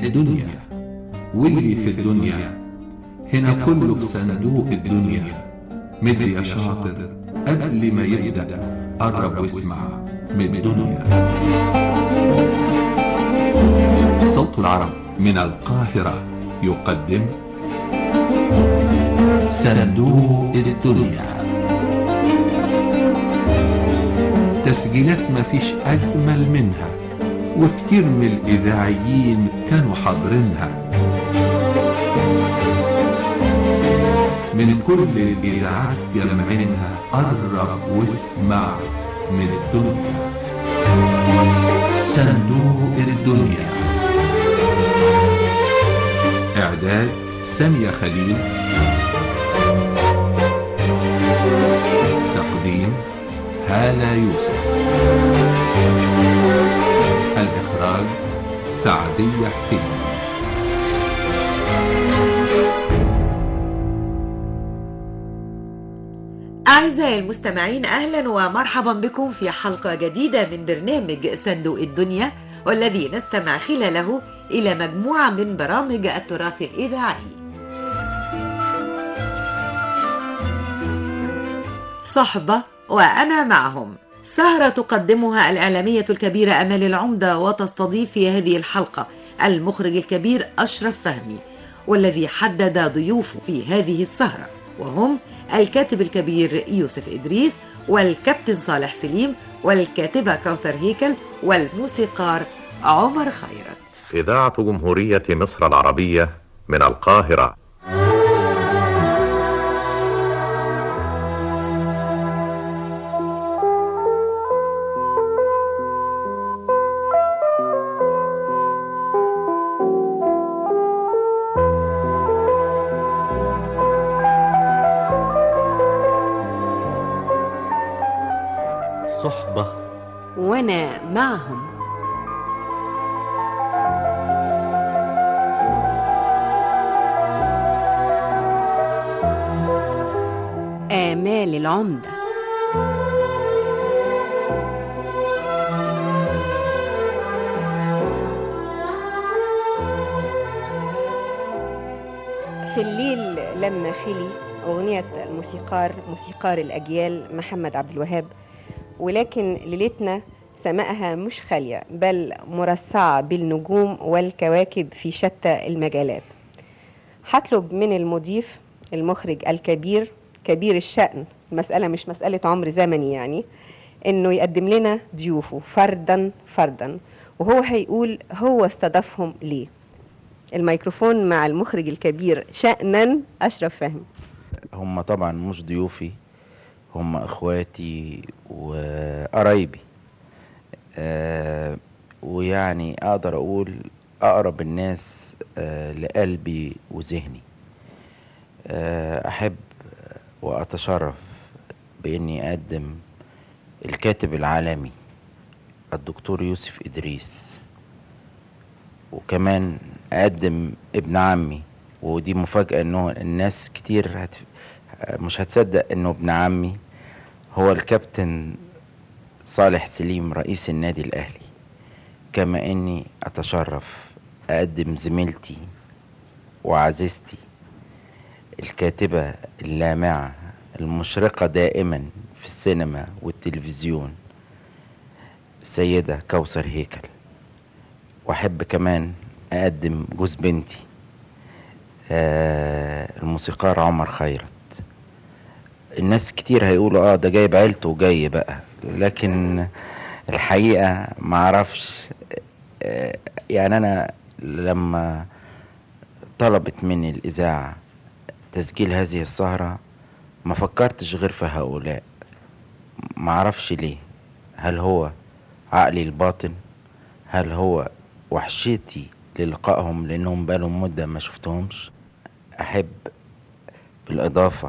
الدنيا واللي في الدنيا هنا كله بصندوق الدنيا مد يا شاطر قبل ما يبدأ قرب واسمع من الدنيا صوت العرب من القاهرة يقدم صندوق الدنيا تسجيلات مفيش أجمل منها وكتير من الإذاعيين كانوا حاضرينها من كل الإذاعات جمعينها قرب واسمع من الدنيا صندوق الدنيا إعداد سامية خليل تقديم هالة يوسف الإخراج سعدية حسين أعزائي المستمعين أهلا ومرحبا بكم في حلقة جديدة من برنامج صندوق الدنيا والذي نستمع خلاله إلى مجموعة من برامج التراث الإذاعي صحبة وأنا معهم سهرة تقدمها الإعلامية الكبيرة أمال العمدة وتستضيف في هذه الحلقة المخرج الكبير أشرف فهمي والذي حدد ضيوفه في هذه السهرة وهم الكاتب الكبير يوسف إدريس والكابتن صالح سليم والكاتبة كوثر هيكل والموسيقار عمر خيرت إذاعة جمهورية مصر العربية من القاهرة صحبة وأنا معهم آمال العمدة في الليل لما خلي أغنية الموسيقار موسيقار الأجيال محمد عبد الوهاب ولكن ليلتنا سماءها مش خالية بل مرصعة بالنجوم والكواكب في شتى المجالات هطلب من المضيف المخرج الكبير كبير الشأن المسألة مش مسألة عمر زمني يعني انه يقدم لنا ضيوفه فردا فردا وهو هيقول هو استضافهم ليه الميكروفون مع المخرج الكبير شأنا أشرف فهمي هم طبعا مش ضيوفي هم اخواتي وقرايبي آه ويعني اقدر اقول اقرب الناس آه لقلبي وذهني آه احب واتشرف باني اقدم الكاتب العالمي الدكتور يوسف ادريس وكمان اقدم ابن عمي ودي مفاجأة انه الناس كتير هت... مش هتصدق انه ابن عمي هو الكابتن صالح سليم رئيس النادي الاهلي كما اني اتشرف اقدم زميلتي وعزيزتي الكاتبة اللامعة المشرقة دائما في السينما والتلفزيون السيدة كوثر هيكل واحب كمان اقدم جوز بنتي آه الموسيقار عمر خيرت الناس كتير هيقولوا اه ده جايب عيلته وجاي بقى لكن الحقيقة معرفش آه يعني انا لما طلبت مني الاذاعة تسجيل هذه السهرة ما فكرتش غير في هؤلاء معرفش ليه هل هو عقلي الباطن هل هو وحشتي للقائهم لانهم بقالهم مدة ما شفتهمش احب بالاضافة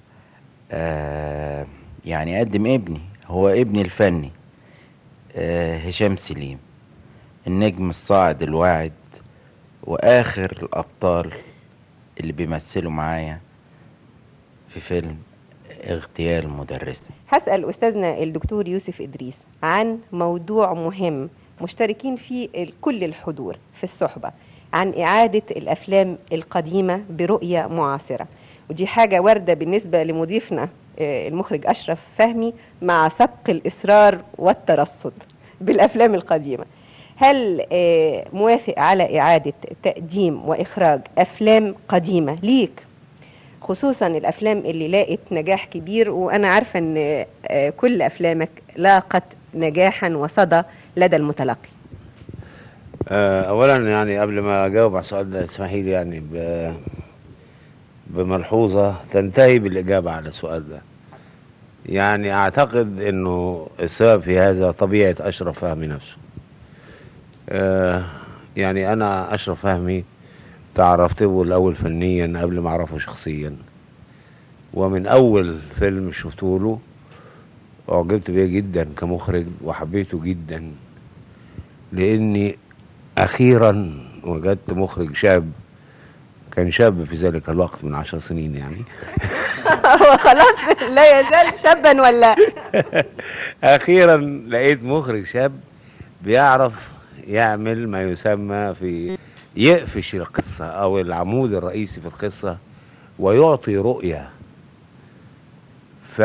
آه يعني اقدم ابني هو ابني الفني آه هشام سليم النجم الصاعد الواعد واخر الابطال اللي بيمثلوا معايا في فيلم اغتيال مدرسة هسأل أستاذنا الدكتور يوسف إدريس عن موضوع مهم مشتركين فيه كل الحضور في الصحبة عن إعادة الأفلام القديمة برؤية معاصرة ودي حاجة واردة بالنسبة لمضيفنا آه، المخرج أشرف فهمي مع سبق الإصرار والترصد بالأفلام القديمة هل آه، موافق على إعادة تقديم وإخراج أفلام قديمة ليك خصوصا الأفلام اللي لاقت نجاح كبير وأنا عارفة أن آه، كل أفلامك لاقت نجاحا وصدى لدى المتلقي آه، اولا يعني قبل ما اجاوب على السؤال ده اسمحي لي يعني ب- بملحوظه تنتهي بالاجابه على السؤال ده يعني اعتقد انه السبب في هذا طبيعه اشرف فهمي نفسه آه، يعني انا اشرف فهمي تعرفت به الاول فنيا قبل ما اعرفه شخصيا ومن اول فيلم شفته له اعجبت بيه جدا كمخرج وحبيته جدا لاني اخيرا وجدت مخرج شاب كان شاب في ذلك الوقت من عشر سنين يعني هو خلاص لا يزال شابا ولا اخيرا لقيت مخرج شاب بيعرف يعمل ما يسمى في يقفش القصة او العمود الرئيسي في القصة ويعطي رؤية ف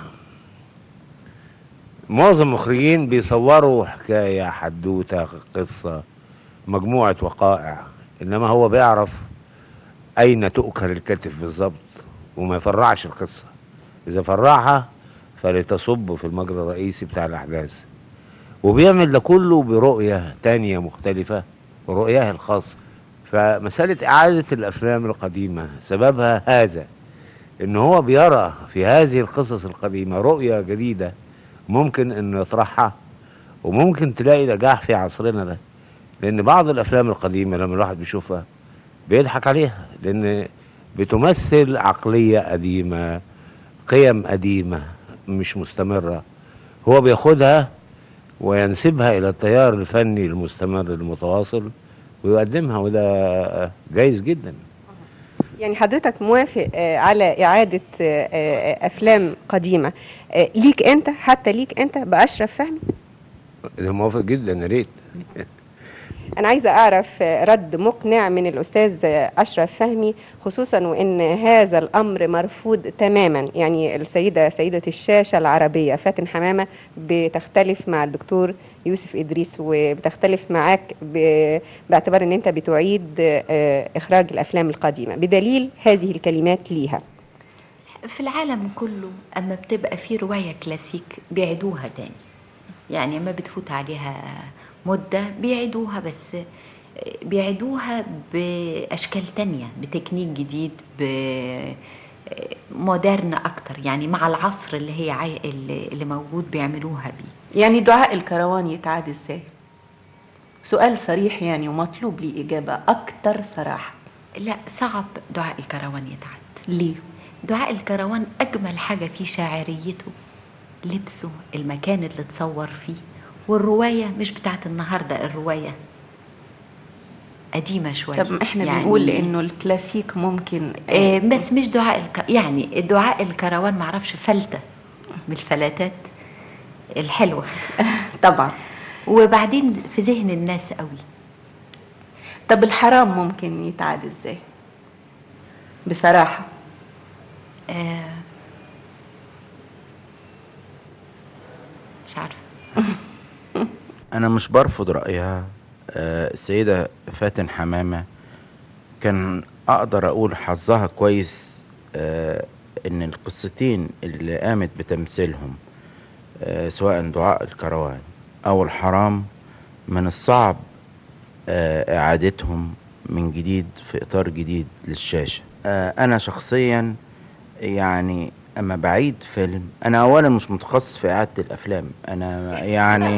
معظم المخرجين بيصوروا حكاية حدوتة قصة مجموعة وقائع انما هو بيعرف اين تؤكل الكتف بالظبط وما يفرعش القصة اذا فرعها فلتصب في المجرى الرئيسي بتاع الاحداث وبيعمل ده كله برؤية تانية مختلفة ورؤياه الخاصة فمسألة إعادة الأفلام القديمة سببها هذا إن هو بيرى في هذه القصص القديمة رؤية جديدة ممكن إنه يطرحها وممكن تلاقي نجاح في عصرنا ده لأن بعض الأفلام القديمة لما الواحد بيشوفها بيضحك عليها لأن بتمثل عقلية قديمة قيم قديمة مش مستمرة هو بياخدها وينسبها إلى التيار الفني المستمر المتواصل ويقدمها وده جايز جدا يعني حضرتك موافق آه، على إعادة آه، آه، أفلام قديمة آه، ليك أنت حتى ليك أنت بأشرف فهمي ده موافق جدا يا ريت أنا عايزة أعرف آه، رد مقنع من الأستاذ آه، أشرف فهمي خصوصا وإن هذا الأمر مرفوض تماما يعني السيدة سيدة الشاشة العربية فاتن حمامة بتختلف مع الدكتور يوسف إدريس وبتختلف معاك ب- باعتبار أن أنت بتعيد آه، إخراج الأفلام القديمة بدليل هذه الكلمات ليها في العالم كله اما بتبقى في روايه كلاسيك بيعيدوها تاني يعني اما بتفوت عليها مده بيعيدوها بس بيعيدوها باشكال تانية بتكنيك جديد مودرن اكتر يعني مع العصر اللي هي عاي... اللي اللي موجود بيعملوها بيه يعني دعاء الكروان يتعاد ازاي سؤال صريح يعني ومطلوب لي إجابة أكتر صراحة لا صعب دعاء الكروان يتعد ليه؟ دعاء الكروان أجمل حاجة فيه شاعريته لبسه المكان اللي اتصور فيه والرواية مش بتاعت النهاردة الرواية قديمة شوية طب احنا يعني بنقول انه الكلاسيك ممكن آه بس مش دعاء الك... يعني دعاء الكروان معرفش فلتة من الفلاتات الحلوة طبعا وبعدين في ذهن الناس قوي طب الحرام ممكن يتعاد ازاي بصراحة آه مش عارفة انا مش برفض رايها آه، السيده فاتن حمامه كان اقدر اقول حظها كويس آه، ان القصتين اللي قامت بتمثيلهم آه، سواء دعاء الكروان او الحرام من الصعب آه، اعادتهم من جديد في اطار جديد للشاشه آه، انا شخصيا يعني اما بعيد فيلم انا اولا مش متخصص في اعاده الافلام انا يعني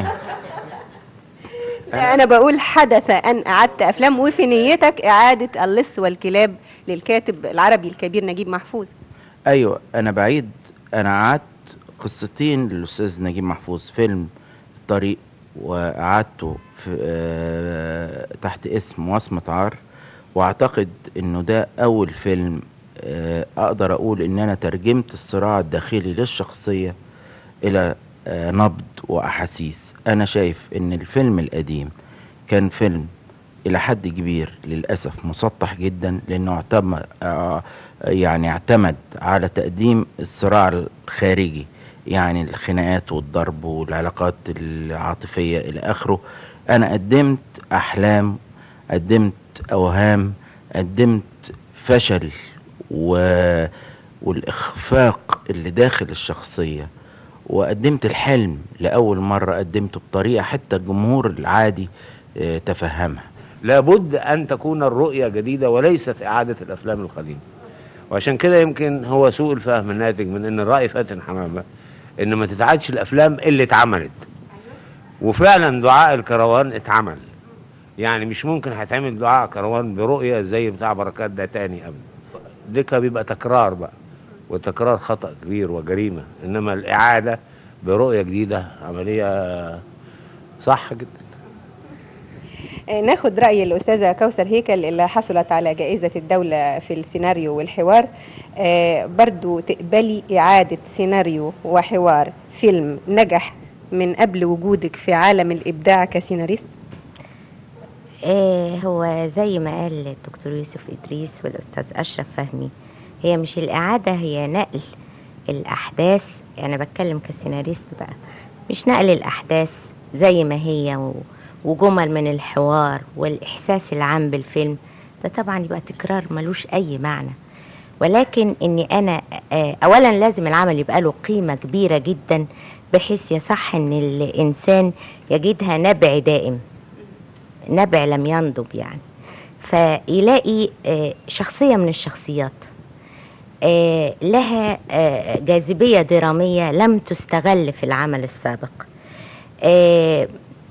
أنا بقول حدث أن أعدت أفلام وفي نيتك إعادة اللص والكلاب للكاتب العربي الكبير نجيب محفوظ ايوه انا بعيد انا قعدت قصتين للاستاذ نجيب محفوظ فيلم الطريق وقعدته في آه تحت اسم وصمة عار واعتقد انه ده اول فيلم آه اقدر اقول ان انا ترجمت الصراع الداخلي للشخصية الى آه نبض واحاسيس انا شايف ان الفيلم القديم كان فيلم الى حد كبير للاسف مسطح جدا لانه اعتمد آه، يعني اعتمد على تقديم الصراع الخارجي يعني الخناقات والضرب والعلاقات العاطفيه الى اخره انا قدمت احلام قدمت اوهام قدمت فشل و... والاخفاق اللي داخل الشخصيه وقدمت الحلم لاول مره قدمته بطريقه حتى الجمهور العادي آه، تفهمها لابد ان تكون الرؤيه جديده وليست اعاده الافلام القديمه وعشان كده يمكن هو سوء الفهم الناتج من ان الراي فاتن حمامه ان ما تتعادش الافلام اللي اتعملت وفعلا دعاء الكروان اتعمل يعني مش ممكن هيتعمل دعاء كروان برؤيه زي بتاع بركات ده تاني ابدا ده كان بيبقى تكرار بقى وتكرار خطا كبير وجريمه انما الاعاده برؤيه جديده عمليه صح جدا آه، ناخد رأي الأستاذة كوثر هيكل اللي حصلت على جائزة الدولة في السيناريو والحوار آه، برضو تقبلي إعادة سيناريو وحوار فيلم نجح من قبل وجودك في عالم الإبداع كسيناريست آه هو زي ما قال الدكتور يوسف إدريس والأستاذ أشرف فهمي هي مش الإعادة هي نقل الأحداث أنا بتكلم كسيناريست بقى مش نقل الأحداث زي ما هي و- وجمل من الحوار والإحساس العام بالفيلم ده طبعا يبقى تكرار ملوش أي معنى ولكن اني انا آه، اولا لازم العمل يبقى له قيمه كبيره جدا بحيث يصح ان الانسان يجدها نبع دائم نبع لم ينضب يعني فيلاقي آه، شخصيه من الشخصيات آه، لها آه، جاذبيه دراميه لم تستغل في العمل السابق آه،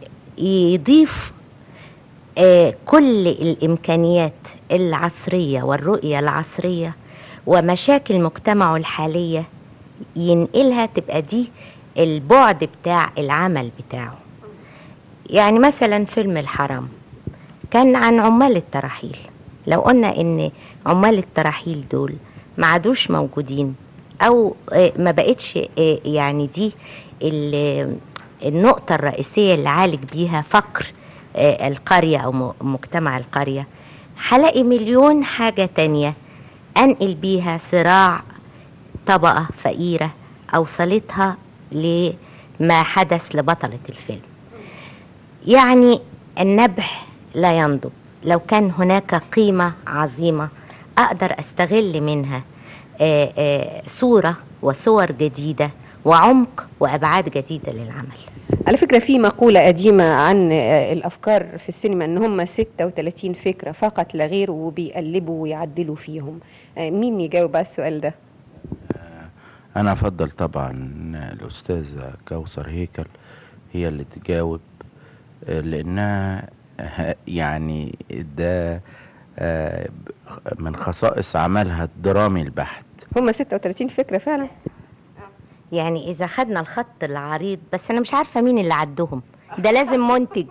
يضيف آه، كل الامكانيات العصريه والرؤيه العصريه ومشاكل مجتمعه الحاليه ينقلها تبقى دي البعد بتاع العمل بتاعه يعني مثلا فيلم الحرام كان عن عمال التراحيل لو قلنا ان عمال التراحيل دول ما عادوش موجودين او آه، ما بقتش آه، يعني دي ال- النقطة الرئيسية اللي عالج بيها فقر آه، القرية أو م- مجتمع القرية هلاقي مليون حاجة تانية أنقل بيها صراع طبقة فقيرة أوصلتها لما حدث لبطلة الفيلم يعني النبع لا ينضب لو كان هناك قيمة عظيمة أقدر أستغل منها آه، آه، صورة وصور جديدة وعمق وأبعاد جديدة للعمل على فكرة في مقولة قديمة عن آه، الأفكار في السينما إن هم 36 فكرة فقط لا غير وبيقلبوا ويعدلوا فيهم آه، مين يجاوب على السؤال ده؟ انا افضل طبعا الاستاذه كوثر هيكل هي اللي تجاوب آه، لانها ه- يعني ده آه، ب- من خصائص عملها الدرامي البحت هم 36 فكرة فعلا يعني إذا خدنا الخط العريض بس أنا مش عارفة مين اللي عدهم ده لازم منتج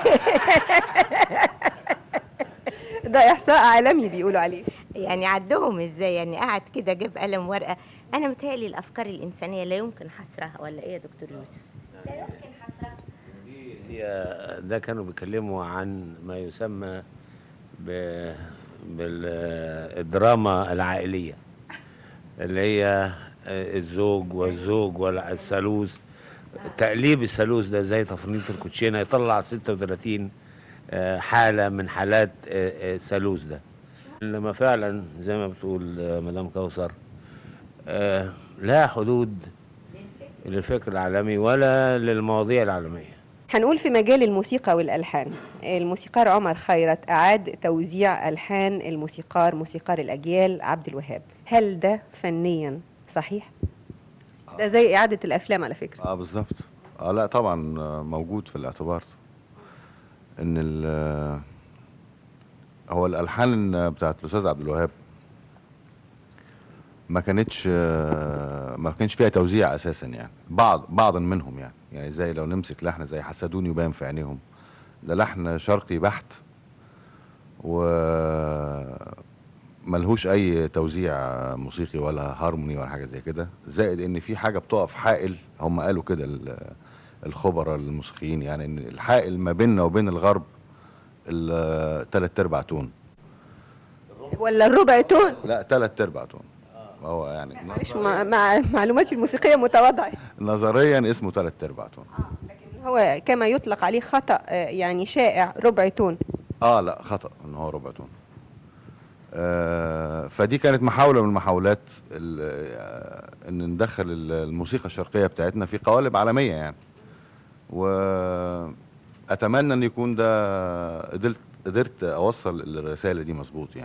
ده إحصاء عالمي بيقولوا عليه يعني عدهم ازاي يعني قعد كده جاب قلم ورقة أنا متهيألي الأفكار الإنسانية لا يمكن حصرها ولا إيه يا دكتور يوسف؟ لا يمكن حصرها هي ده كانوا بيتكلموا عن ما يسمى ب... بالدراما العائلية اللي هي الزوج والزوج والثالوث تقليب الثالوث ده زي تفنيط الكوتشينة يطلع 36 آه، حالة من حالات آه، آه، الثالوث ده لما فعلا زي ما بتقول آه، مدام كوثر آه، لا حدود للفكر العالمي ولا للمواضيع العالمية هنقول في مجال الموسيقى والألحان الموسيقار عمر خيرت أعاد توزيع ألحان الموسيقار موسيقار الأجيال عبد الوهاب هل ده فنيا صحيح؟ ده زي إعادة الأفلام على فكرة اه بالظبط اه لا طبعا آه، موجود في الاعتبار ان ال آه، هو الالحان بتاعت الاستاذ عبد الوهاب ما كانتش آه، ما كانش فيها توزيع اساسا يعني بعض بعضا منهم يعني يعني زي لو نمسك لحن زي حسدوني وبان في عينيهم ده لحن شرقي بحت و ملهوش اي توزيع موسيقي ولا هارموني ولا حاجه زي كده زائد ان في حاجه بتقف حائل هم قالوا كده ال- الخبراء الموسيقيين يعني ان الحائل ما بيننا وبين الغرب التلات ارباع تون ولا الربع تون لا تلات ارباع تون هو يعني معلش مع, مع معلوماتي الموسيقيه متواضعه نظريا اسمه تلات ارباع تون هو كما يطلق عليه خطا آه، يعني شائع ربع تون اه لا خطأ ان هو ربع تون آه فدي كانت محاولة من المحاولات ال- آه، ان ندخل ال- الموسيقى الشرقية بتاعتنا في قوالب عالمية يعني واتمنى ان يكون ده قدرت قدرت اوصل الرسالة دي مظبوط يعني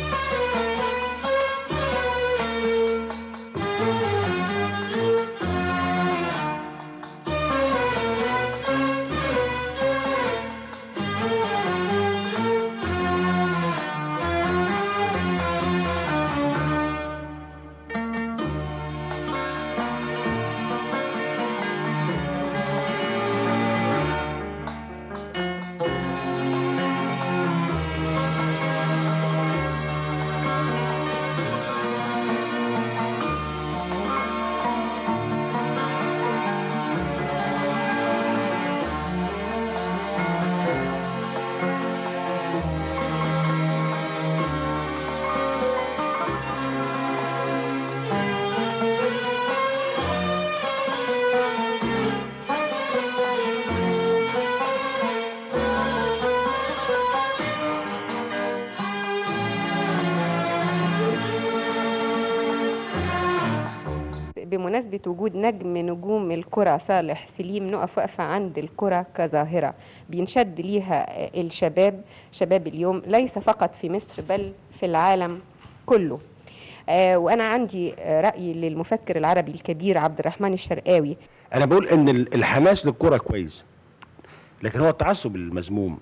بمناسبة وجود نجم نجوم الكرة صالح سليم نقف وقفة عند الكرة كظاهرة بينشد ليها آه، الشباب شباب اليوم ليس فقط في مصر بل في العالم كله آه، وأنا عندي آه، رأي للمفكر العربي الكبير عبد الرحمن الشرقاوي انا بقول ان ال- الحماس للكرة كويس لكن هو التعصب المذموم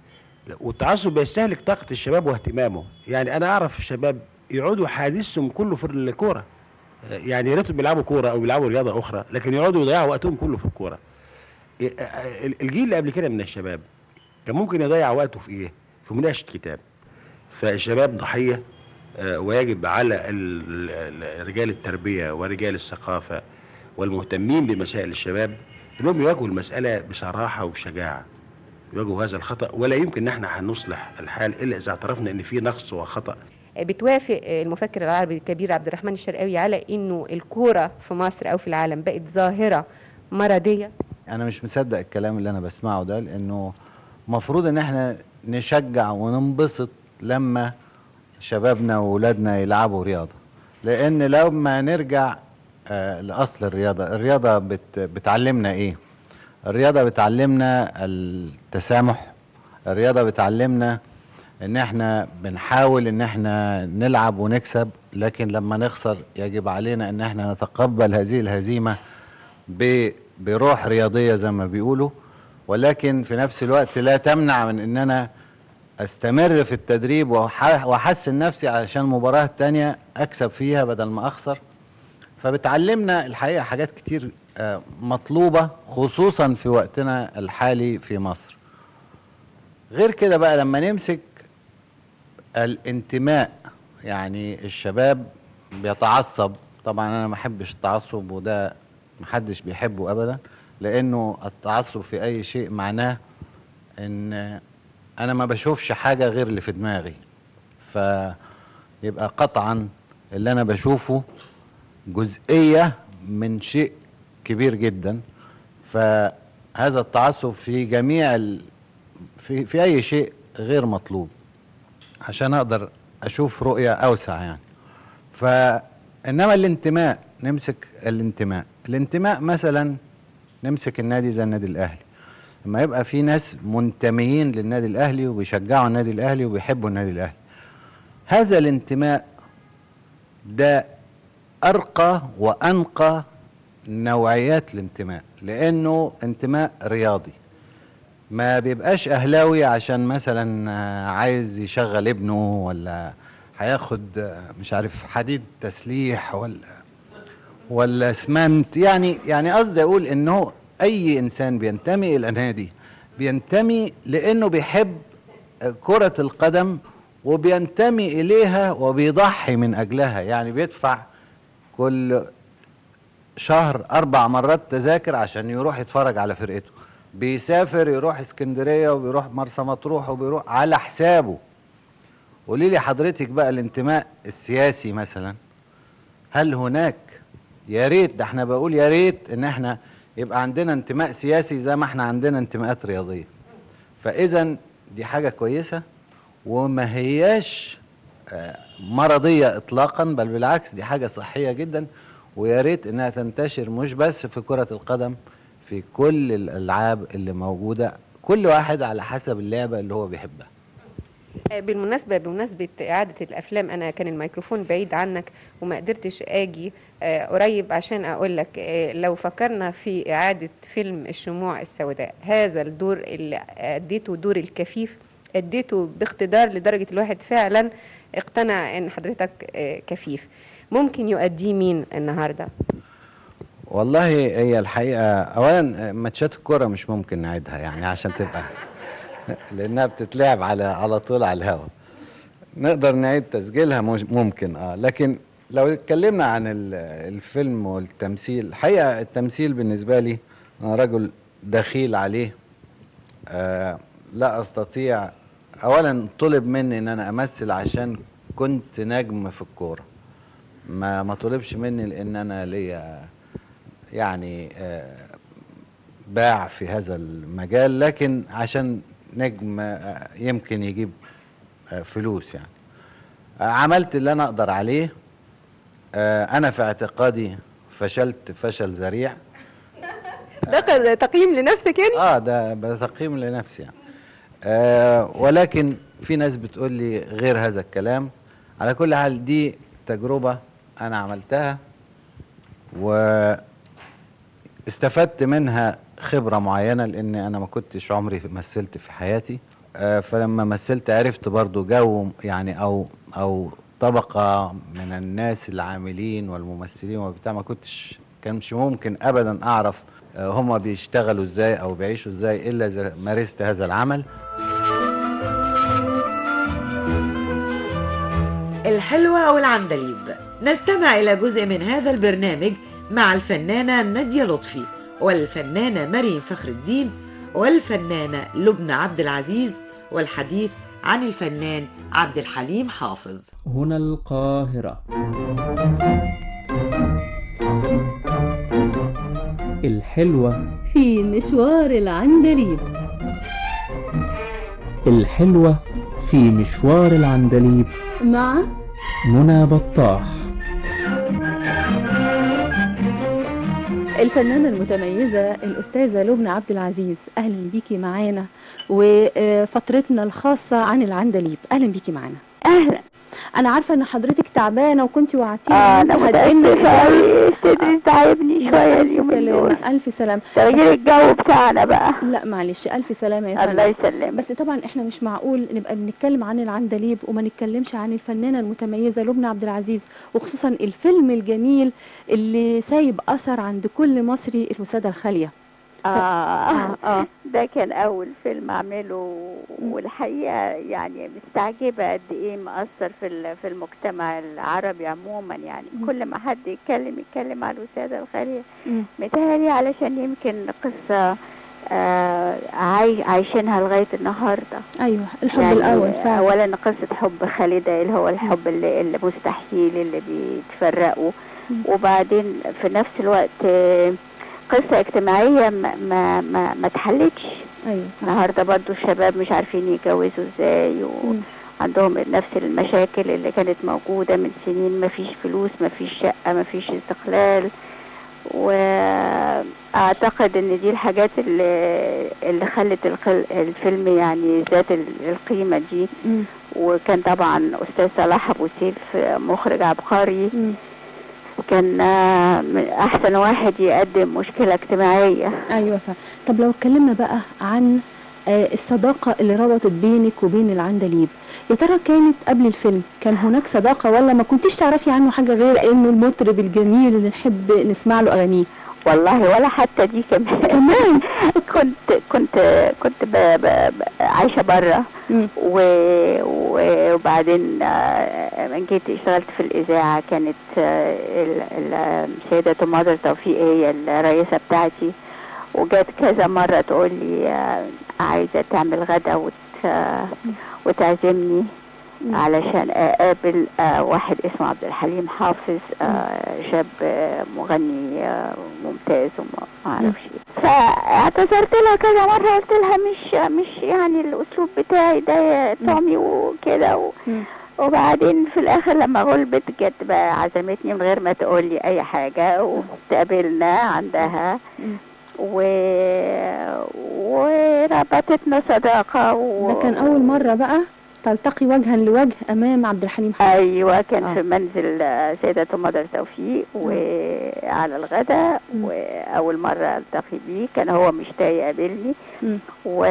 والتعصب بيستهلك طاقة الشباب واهتمامه يعني انا اعرف شباب يقعدوا حديثهم كله في الكورة يعني يا ريتهم بيلعبوا كورة او بيلعبوا رياضة اخرى لكن يقعدوا يضيعوا وقتهم كله في الكورة ال- الجيل اللي قبل كده من الشباب كان ممكن يضيع وقته في ايه في مناقشة كتاب فالشباب ضحية آه، ويجب على ال- ال- رجال التربية ورجال الثقافة والمهتمين بمسائل الشباب انهم يواجهوا المسألة بصراحة وبشجاعة يواجهوا هذا الخطأ ولا يمكن ان احنا هنصلح الحال الا اذا اعترفنا ان في نقص وخطأ آه، بتوافق آه، المفكر العربي الكبير عبد الرحمن الشرقاوي على إنه الكورة في مصر أو في العالم بقت ظاهرة مرضية انا مش مصدق الكلام اللي انا بسمعه ده لانه مفروض ان احنا نشجع وننبسط لما شبابنا واولادنا يلعبوا رياضه لان لما نرجع آه لاصل الرياضه الرياضه بت بتعلمنا ايه الرياضه بتعلمنا التسامح الرياضه بتعلمنا ان احنا بنحاول ان احنا نلعب ونكسب لكن لما نخسر يجب علينا ان احنا نتقبل هذه الهزيمه ب- بروح رياضية زي ما بيقولوا ولكن في نفس الوقت لا تمنع من ان انا استمر في التدريب وأح- واحسن نفسي علشان المباراة التانية اكسب فيها بدل ما اخسر فبتعلمنا الحقيقة حاجات كتير آه، مطلوبة خصوصا في وقتنا الحالي في مصر غير كده بقى لما نمسك الانتماء يعني الشباب بيتعصب طبعا انا ما احبش التعصب وده محدش بيحبه ابدا لانه التعصب في اي شيء معناه ان انا ما بشوفش حاجه غير اللي في دماغي فيبقى قطعا اللي انا بشوفه جزئيه من شيء كبير جدا فهذا التعصب في جميع ال... في في اي شيء غير مطلوب عشان اقدر اشوف رؤيه اوسع يعني فانما الانتماء نمسك الانتماء الانتماء مثلا نمسك النادي زي النادي الاهلي لما يبقى في ناس منتميين للنادي الاهلي وبيشجعوا النادي الاهلي وبيحبوا النادي الاهلي هذا الانتماء ده ارقى وانقى نوعيات الانتماء لانه انتماء رياضي ما بيبقاش اهلاوي عشان مثلا آه، عايز يشغل ابنه ولا هياخد آه، مش عارف حديد تسليح ولا ولا اسمنت يعني يعني قصدي اقول انه اي انسان بينتمي الى نادي بينتمي لانه بيحب كرة القدم وبينتمي اليها وبيضحي من اجلها يعني بيدفع كل شهر اربع مرات تذاكر عشان يروح يتفرج على فرقته بيسافر يروح اسكندريه وبيروح مرسى مطروح وبيروح على حسابه قولي لي حضرتك بقى الانتماء السياسي مثلا هل هناك يا ريت ده احنا بقول يا ريت ان احنا يبقى عندنا انتماء سياسي زي ما احنا عندنا انتماءات رياضيه فاذا دي حاجه كويسه وما هياش آه، مرضيه اطلاقا بل بالعكس دي حاجه صحيه جدا ويا ريت انها تنتشر مش بس في كره القدم في كل الالعاب اللي موجوده كل واحد على حسب اللعبه اللي هو بيحبها آه، بالمناسبة بمناسبة إعادة الأفلام أنا كان الميكروفون بعيد عنك وما قدرتش أجي آه، قريب عشان أقول لك آه، لو فكرنا في إعادة فيلم الشموع السوداء هذا الدور اللي أديته دور الكفيف أديته باقتدار لدرجة الواحد فعلا اقتنع إن حضرتك آه، كفيف ممكن يؤديه مين النهارده؟ والله هي الحقيقه اولا ماتشات الكوره مش ممكن نعيدها يعني عشان تبقى لانها بتتلعب على على طول على الهواء نقدر نعيد تسجيلها مش ممكن اه لكن لو اتكلمنا عن ال- الفيلم والتمثيل الحقيقه التمثيل بالنسبه لي انا رجل دخيل عليه آه لا استطيع اولا طلب مني ان انا امثل عشان كنت نجم في الكوره ما ما طلبش مني لان انا ليا يعني آه باع في هذا المجال لكن عشان نجم آه، يمكن يجيب آه، فلوس يعني آه، عملت اللي انا اقدر عليه آه، انا في اعتقادي فشلت فشل ذريع ده تقييم لنفسك يعني؟ اه ده ده تقييم لنفسي يعني آه ولكن في ناس بتقول لي غير هذا الكلام على كل حال دي تجربة انا عملتها واستفدت منها خبرة معينة لان انا ما كنتش عمري مثلت في حياتي آه فلما مثلت عرفت برضو جو يعني او او طبقة من الناس العاملين والممثلين وبتاع ما كنتش كانش ممكن ابدا اعرف آه، هما بيشتغلوا ازاي او بيعيشوا ازاي الا اذا مارست هذا العمل الحلوة والعندليب نستمع إلى جزء من هذا البرنامج مع الفنانة نادية لطفي والفنانة مريم فخر الدين والفنانة لبنى عبد العزيز والحديث عن الفنان عبد الحليم حافظ هنا القاهرة الحلوة في مشوار العندليب الحلوة في مشوار العندليب مع منى بطاح الفنانة المتميزة الأستاذة لبنى عبد العزيز أهلا بيكي معانا وفترتنا الخاصة عن العندليب أهلا بيكي معانا اهلا أنا عارفة إن حضرتك تعبانة وكنت وعدتيني اه إن انا أنت هتقلي متأسفة اوي صدري تعبني شوية اليومين دول سلامة ألف سلامة تغيير الجو بتاعنا بقى لا معلش ألف سلامة يا الله فندم يسلمك بس طبعا احنا مش معقول نبقى بنتكلم عن العندليب وما نتكلمش عن الفنانة المتميزة لبنى عبد العزيز وخصوصا الفيلم الجميل اللي سايب أثر عند كل مصري الوسادة الخالية آه, آه، آه. ده كان أول فيلم أعمله والحقيقة يعني مستعجبة قد إيه مأثر في ال- في المجتمع العربي عموما يعني كل ما حد يتكلم يتكلم على الوسادة الخالية مم. متهيألي علشان يمكن قصة آه عاي عايشينها لغاية النهاردة أيوه الحب الأول فعلا أولا قصة حب خالدة اللي هو الحب اللي, اللي مستحيل اللي بيتفرقوا وبعدين في نفس الوقت آه، قصة اجتماعية ما ما ما, ما اتحلتش أيوه النهارده برضو الشباب مش عارفين يتجوزوا ازاي وعندهم نفس المشاكل اللي كانت موجودة من سنين مفيش فلوس مفيش شقة مفيش استقلال واعتقد ان دي الحاجات اللي اللي خلت الخل- الفيلم يعني ذات ال- القيمة دي مم. وكان طبعا استاذ صلاح ابو سيف مخرج عبقري كان آه، من احسن واحد يقدم مشكلة اجتماعية ايوه ف... طب لو اتكلمنا بقى عن آه، الصداقة اللي ربطت بينك وبين العندليب يا ترى كانت قبل الفيلم كان هناك صداقة ولا ما كنتش تعرفي عنه حاجة غير انه المطرب الجميل اللي نحب نسمع له اغانيه والله ولا حتى دي كمان كمان كنت كنت كنت ب... ب... ب... عايشه بره و... و... وبعدين آه، لما جيت اشتغلت في الاذاعه كانت آه، ال- ال- السيده مادر توفيق هي الرئيسه بتاعتي وجات كذا مرة تقول لي آه، عايزة تعمل غدا وت... آه، وتعزمني علشان اقابل آه، واحد اسمه عبد الحليم حافظ آه، شاب آه، مغني آه، ممتاز وما ما اعرفش إيه. فاعتذرت لها كذا مرة قلت لها مش مش يعني الاسلوب بتاعي ده يا تومي وكده و... وبعدين في الاخر لما غلبت جت بقى عزمتني من غير ما تقول لي اي حاجة وتقابلنا عندها و... وربطتنا صداقة و... ده كان اول مره بقى تلتقي وجها لوجه امام عبد الحليم حافظ ايوه كان آه. في منزل آه، سيدة مدر توفيق وعلى الغداء واول مرة التقي بيه كان هو مشتاق يقابلني مم. و...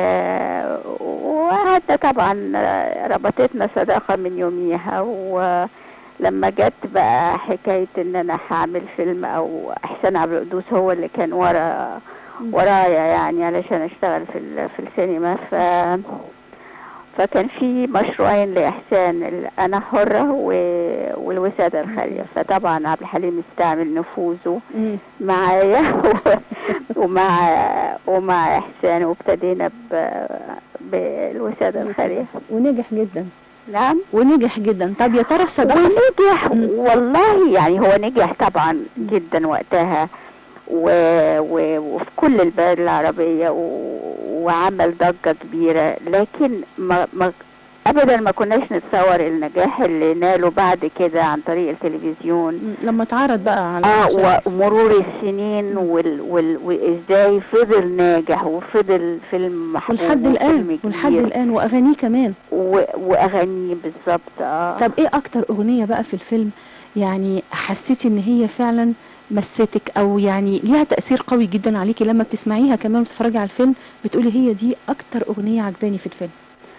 وقعدنا طبعا آه، ربطتنا صداقة من يوميها ولما جت بقى حكاية ان انا هعمل فيلم او احسان عبد القدوس هو اللي كان ورا ورايا يعني علشان اشتغل في ال- في السينما ف فكان في مشروعين لإحسان ال- أنا حرة و- والوسادة الخالية فطبعا عبد الحليم استعمل نفوذه معايا و- ومع ومع إحسان وابتدينا ب- بالوسادة الخالية ونجح جدا نعم ونجح جدا طب يا ترى الصداقه ونجح والله يعني هو نجح طبعا جدا وقتها و... و... وفي كل البلاد العربية و... وعمل ضجة كبيرة لكن ما... ما ابدا ما كناش نتصور النجاح اللي ناله بعد كده عن طريق التلفزيون لما اتعرض بقى على اه الشاشة. ومرور السنين وال... وال... وازاي فضل ناجح وفضل فيلم محبوب ولحد وفيلم الان ولحد كبير. الان واغانيه كمان و... واغانيه بالظبط اه طب ايه اكتر اغنيه بقى في الفيلم يعني حسيتي ان هي فعلا مستك او يعني ليها تاثير قوي جدا عليكي لما بتسمعيها كمان بتتفرجي على الفيلم بتقولي هي دي اكتر اغنيه عجباني في الفيلم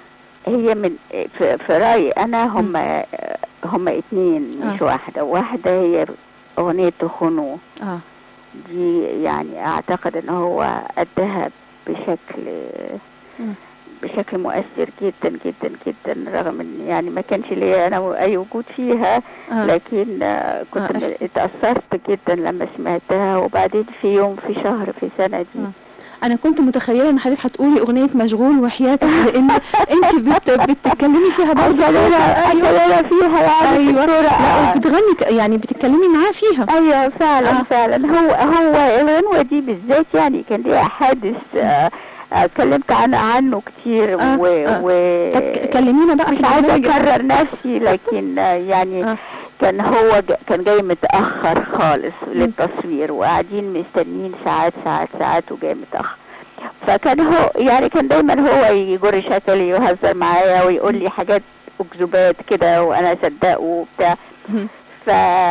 هي من في, في رأيي أنا هم هم اتنين مش آه. واحدة واحدة هي أغنية خنو اه دي يعني أعتقد إن هو أداها بشكل مم. بشكل مؤثر جدا جدا جدا رغم ان يعني ما كانش ليا انا اي وجود فيها آه. لكن آه، كنت آه، م- إحساس. اتأثرت جدا لما سمعتها وبعدين في يوم في شهر في سنة دي انا كنت متخيله ان حضرتك هتقولي اغنيه مشغول وحياتك لان انت بت بتتكلمي فيها برضه أيوة فيها يعني ايوه دكتورة. لا وبتغني ك- يعني بتتكلمي معاه فيها ايوه فعلا آه. آه. فعلا هو هو الغنوة دي بالذات يعني كان ليها حادث آه، آه، اتكلمت عن عنه كتير آه، و, آه. و... طب ك- كلمينا بقى مش في عايزة البرنامج. اكرر نفسي لكن آه، يعني آه. كان هو ج... كان جاي متأخر خالص للتصوير وقاعدين مستنيين ساعات ساعات ساعات وجاي متأخر فكان هو يعني كان دايما هو يجر شكلي ويهزر معايا ويقول لي حاجات اكذوبات كده وانا اصدقه وبتاع ف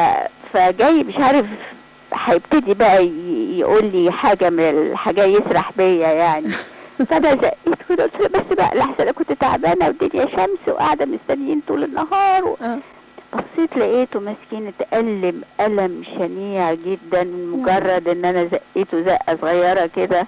فجاي مش عارف هيبتدي بقى ي- يقول لي حاجه من الحاجات يسرح بيا يعني فانا زقيت كده قلت له بس بقى لحسن انا كنت تعبانه والدنيا شمس وقاعده مستنيين طول النهار و... بصيت لقيته مسكين اتألم ألم شنيع جدا من مجرد ان انا زقيته زقة صغيرة كده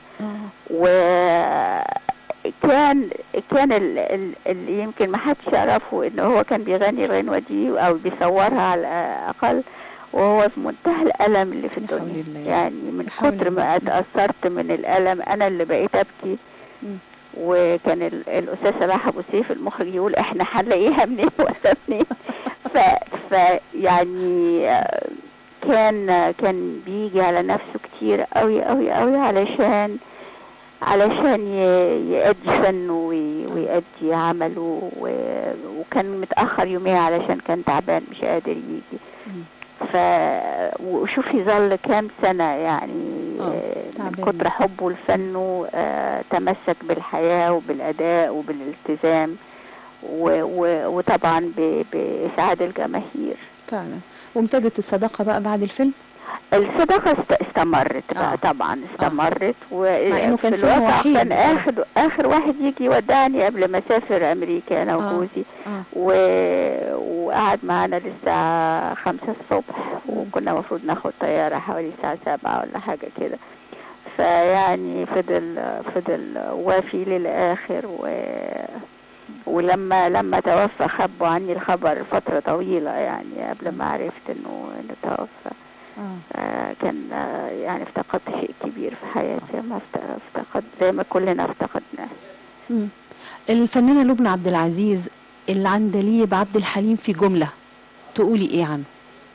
وكان كان ال- ال- اللي يمكن ما حدش يعرفه ان هو كان بيغني الغنوة دي او بيصورها على الاقل وهو في منتهى الالم اللي في الدنيا يعني من كتر ما اتأثرت من الالم انا اللي بقيت ابكي وكان ال- الاستاذ صلاح ابو سيف المخرج يقول احنا هنلاقيها منين ولا منين ف, ف يعني آه، كان كان بيجي على نفسه كتير قوي قوي قوي علشان علشان ي- يأدي فنه وي- ويأدي عمله و- وكان متأخر يوميها علشان كان تعبان مش قادر يجي ف وشوفي ظل كام سنة يعني آه، من تعبان. كتر حبه لفنه آه، تمسك بالحياة وبالأداء وبالالتزام و... و... وطبعا ب... بإسعاد الجماهير فعلا وامتدت الصداقه بقى بعد الفيلم الصداقة است... استمرت بقى آه. طبعا استمرت مع إنه وفي كان فيلم الواقع وحيد كان بصراحة. آخر آخر واحد يجي يودعني قبل ما أسافر أمريكا أنا آه. وجوزي آه. و... وقعد معانا للساعة خمسة الصبح وكنا المفروض ناخد طيارة حوالي الساعة سبعة ولا حاجة كده فيعني فضل فضل وافي للآخر و... ولما لما توفى خبوا عني الخبر فترة طويلة يعني قبل ما عرفت انه انه توفى آه كان آه، يعني افتقدت شيء كبير في حياتي ما افت- افتقد زي ما كلنا افتقدناه مم. الفنانة لبنى عبد العزيز العندليب عبد الحليم في جملة تقولي ايه عنه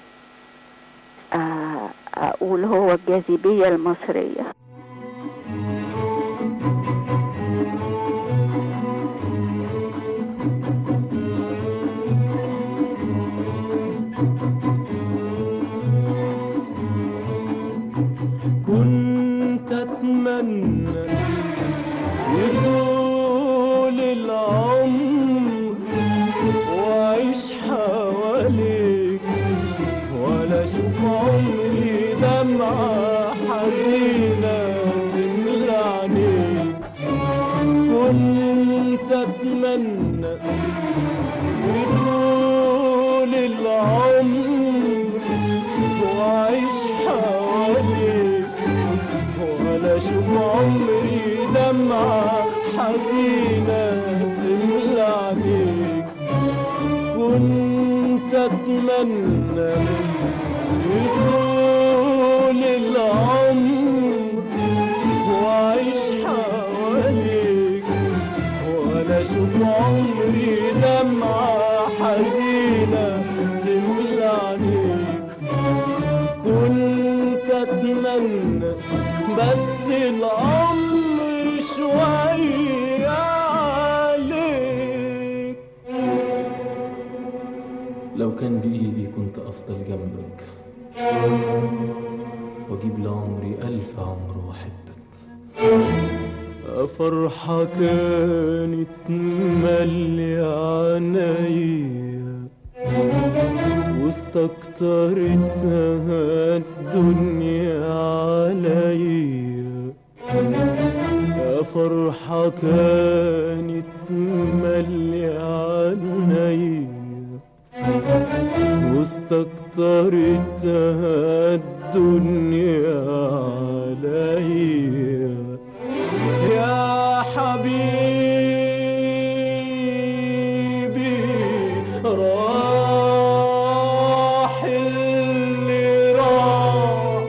آه، اقول هو الجاذبية المصرية كنت اتمنى يطول العمر واعيش حواليك ولا اشوف عمري دمعة حزينة تملى عينيك كنت اتمنى يطول العمر واعيش حواليك ولا اشوف عمري دمعة حزينة تملى عينيك كنت اتمنى يطول العمر واعيش حواليك ولا اشوف عمري دمعة حزينة تملى عينيك كنت اتمنى بس العمر شوية عليك لو كان بإيدي كنت أفضل جنبك وأجيب لعمري ألف عمر وأحبك فرحة كانت مالية عينيا واستكترتها الدنيا عليا يا فرحة كانت مالية عينيا واستكترتها الدنيا عليا يا حبيبي راح اللي راح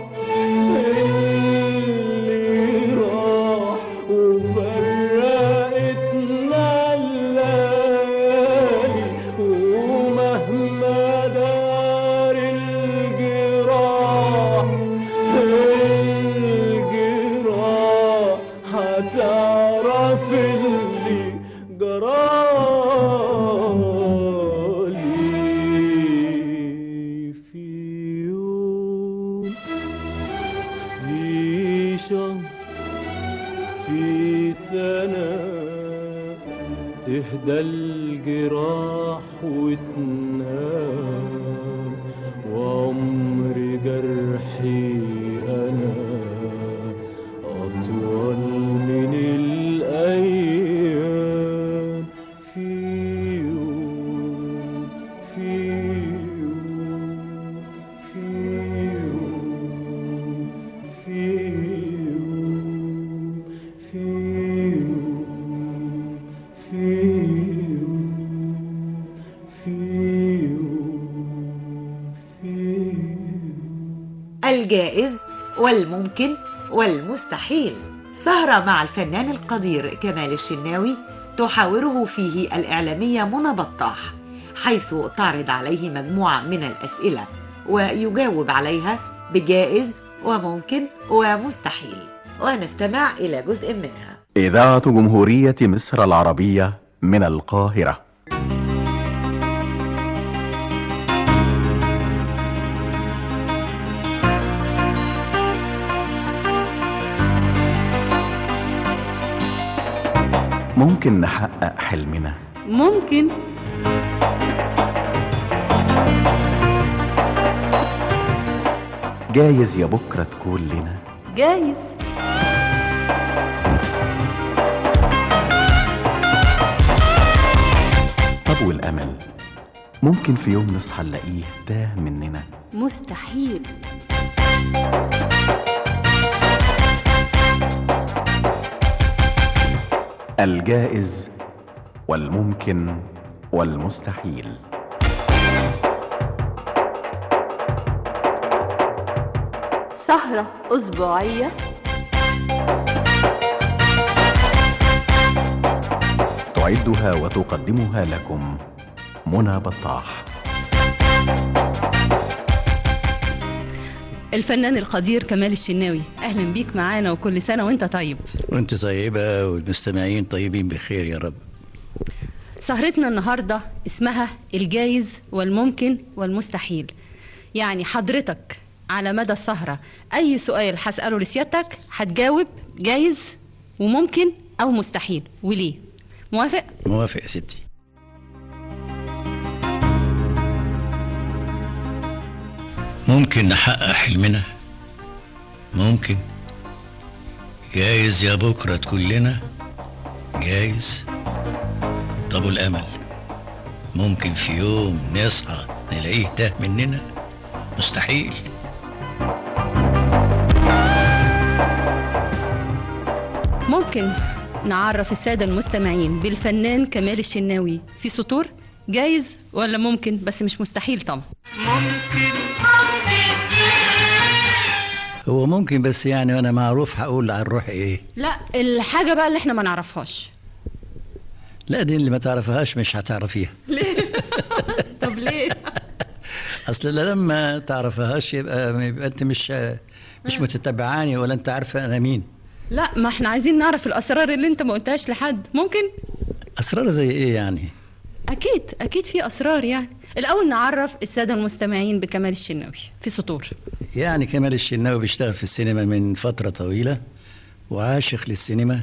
اللي راح وفرقتنا الليالي ومهما دار الجراح الجراح هتعرف اللي جرالي في يوم في شهر في سنة تهدى الجراح وتنام وعمر جرحي أنا أطول من الأيام في يوم في يوم في يوم في يوم في يوم في يوم في يوم في الجائز والممكن والمستحيل سهرة مع الفنان القدير كمال الشناوي تحاوره فيه الإعلامية منى بطاح حيث تعرض عليه مجموعة من الأسئلة ويجاوب عليها بجائز وممكن ومستحيل ونستمع إلى جزء منها إذاعة جمهورية مصر العربية من القاهرة ممكن نحقق حلمنا ممكن جايز يا بكرة تكون لنا جايز طب والأمل ممكن في يوم نصحى نلاقيه تاه مننا مستحيل الجائز والممكن والمستحيل سهرة أسبوعية تعدها وتقدمها لكم منى بطاح الفنان القدير كمال الشناوي اهلا بيك معانا وكل سنه وانت طيب وانت طيبة والمستمعين طيبين بخير يا رب سهرتنا النهارده اسمها الجايز والممكن والمستحيل يعني حضرتك على مدى السهره اي سؤال هساله لسيادتك هتجاوب جايز وممكن او مستحيل وليه موافق موافق يا ستي ممكن نحقق حلمنا ممكن جايز يا بكرة تكون لنا جايز طب الأمل ممكن في يوم نصحى نلاقيه تاه مننا مستحيل ممكن نعرف الساده المستمعين بالفنان كمال الشناوي في سطور جايز ولا ممكن بس مش مستحيل طبعا هو ممكن بس يعني أنا معروف هقول عن روحي إيه لا الحاجه بقى اللي احنا ما نعرفهاش لا دي اللي ما تعرفهاش مش هتعرفيها ليه طب ليه اصل لما تعرفهاش يبقى يبقى انت مش مش متتبعاني ولا انت عارفه انا مين لا ما احنا عايزين نعرف الاسرار اللي انت ما قلتهاش لحد ممكن اسرار زي ايه يعني اكيد اكيد في اسرار يعني الاول نعرف الساده المستمعين بكمال الشناوي في سطور يعني كمال الشناوي بيشتغل في السينما من فتره طويله وعاشق للسينما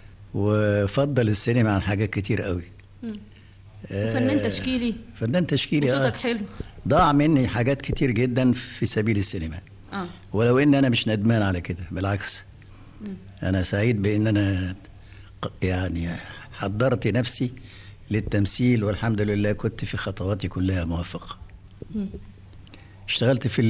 وفضل السينما عن حاجات كتير قوي آه، فنان تشكيلي فنان تشكيلي اه وصوتك حلو ضاع مني حاجات كتير جدا في سبيل السينما اه ولو ان انا مش ندمان على كده بالعكس مم. انا سعيد بان انا ق- يعني حضرت نفسي للتمثيل والحمد لله كنت في خطواتي كلها موفق مم. اشتغلت في